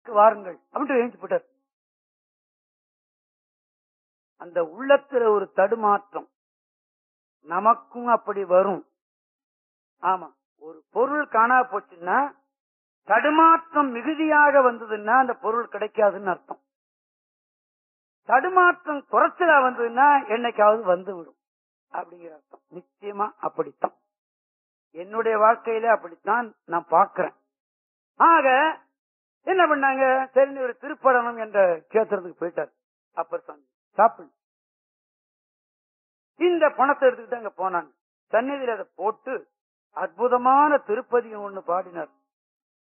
வாருங்கள் அப்படின்ட்டு எழுந்து போட்டார் அந்த உள்ளத்துல ஒரு தடுமாற்றம் நமக்கும் அப்படி வரும் ஆமா ஒரு பொருள் காணா போச்சுன்னா தடுமாற்றம் மிகுதியாக வந்ததுன்னா அந்த பொருள் கிடைக்காதுன்னு அர்த்தம் தடுமாற்றம் குறைச்சலா வந்ததுன்னா என்னைக்காவது வந்து விடும் அப்படிங்கிற அர்த்தம் நிச்சயமா அப்படித்தான் என்னுடைய வாழ்க்கையில அப்படித்தான் நான் பார்க்கிறேன் ஆக என்ன பண்ணாங்க சரி ஒரு திருப்படனம் என்ற கேத்திரத்துக்கு போயிட்டார் அப்பர் சாமி சாப்பிடு இந்த பணத்தை எடுத்துக்கிட்டு அங்க போனாங்க சந்நிதியில அதை போட்டு அற்புதமான திருப்பதியும் ஒண்ணு பாடினார்